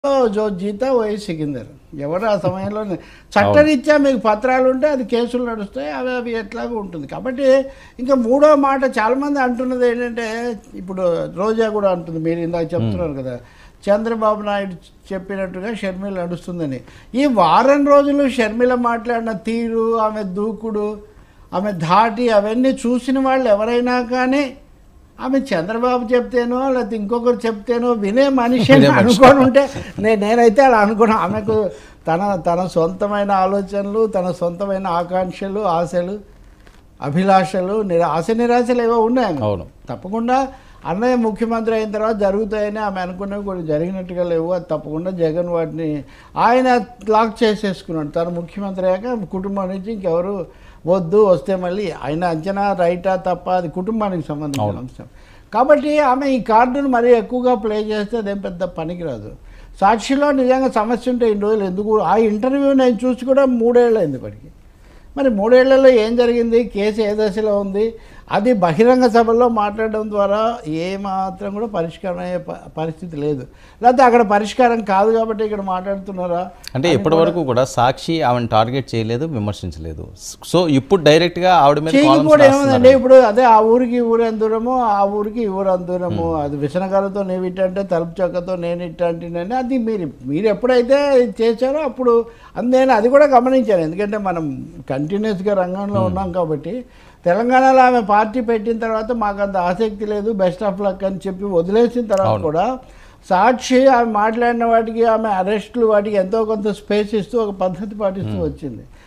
జో జీతా why Sikandar ఎవరు ఆ సమయంలో చట్టరీత్యా మీకు పత్రాలు ఉంటే అది కేసులు నడుస్తాయి అవి అవి ఎట్లాగో ఉంటుంది కాబట్టి ఇంకా మూడో మాట చాలామంది అంటున్నది ఏంటంటే ఇప్పుడు రోజా కూడా అంటుంది మీరు ఇందాక చెప్తున్నారు కదా చంద్రబాబు నాయుడు చెప్పినట్టుగా షర్మిల నడుస్తుందని ఈ వారం రోజులు షర్మిల మాట్లాడిన తీరు ఆమె దూకుడు ఆమె ధాటి అవన్నీ చూసిన వాళ్ళు ఎవరైనా కానీ ఆమె చంద్రబాబు చెప్తేనో లేకపోతే ఇంకొకరు చెప్తేనో వినే మనిషి అని వినే మనిషి. అనుకొని ఉంటే నేను నేనైతే అలా అనుకున్నా ఆమెకు తన తన సొంతమైన ఆలోచనలు తన సొంతమైన ఆకాంక్షలు ఆశలు అభిలాషలు నిరా ఆశ నిరాశలు ఏవో ఉన్నాయి ఆమెకు. అవును తప్పకుండా అన్నయ్య ముఖ్యమంత్రి అయిన తర్వాత జరుగుతాయని ఆమె అనుకున్నవి కొన్ని జరిగినట్టుగా లేవు అది తప్పకుండా జగన్ వాటిని ఆయన లాక్ చేసేసుకున్నాడు తను ముఖ్యమంత్రి అయ్యాక కుటుంబం నుంచి ఇంకెవరు వద్దు వస్తే మళ్ళీ ఆయన అంచనా రైటా తప్ప అది కుటుంబానికి సంబంధించిన అవును. అంశం కాబట్టి ఆమె ఈ కార్డును మరీ ఎక్కువగా ప్లే చేస్తే అదేం పెద్ద పనికిరాదు సాక్షిలో నిజంగా సమస్య ఉంటే ఇన్ని రోజులు ఎందుకు ఆ ఇంటర్వ్యూ నేను చూసి కూడా మూడేళ్ళు అయింది ఇప్పటికి మరి మూడేళ్లలో ఏం జరిగింది కేసు ఏ దశలో ఉంది అది బహిరంగ సభలో మాట్లాడడం ద్వారా ఏ మాత్రం కూడా పరిష్కారం అయ్యే ప- పరిస్థితి లేదు లేకపోతే అక్కడ పరిష్కారం కాదు కాబట్టి ఇక్కడ మాట్లాడుతున్నారా అంటే ఇప్పటి వరకు కూడా సాక్షి ఆమెను టార్గెట్ చేయలేదు విమర్శించలేదు సో ఇప్పుడు డైరెక్ట్ గా ఆవిడ మీద చేయకి columns కూడా రాస్తున్నారు. ఏముందండి ఇప్పుడు అదే ఆ ఊరికి ఈ ఊరు ఎంత దూరము ఆ ఊరికి ఈ ఊరు అంత దూరము అది విసనగాలతో నేను ఇట్టంటే తలుపు చక్కతో నేను ఇట్టంటినని అది మీరు మీరు ఎప్పుడైతే చేశారో అప్పుడు అందేనా అది కూడా గమనించాను ఎందుకంటే మనం కంటిన్యూస్గా రంగంలో ఉన్నాం కాబట్టి తెలంగాణలో ఆమె పార్టీ పెట్టిన తర్వాత మాకు అంత ఆసక్తి లేదు బెస్ట్ ఆఫ్ లక్ అని చెప్పి వదిలేసిన తర్వాత అవును. కూడా సాక్షి ఆమె మాట్లాడిన వాటికి ఆమె అరెస్టులు వాటికి ఎంతో కొంత స్పేస్ ఇస్తూ ఒక పద్ధతి పాటిస్తూ వచ్చింది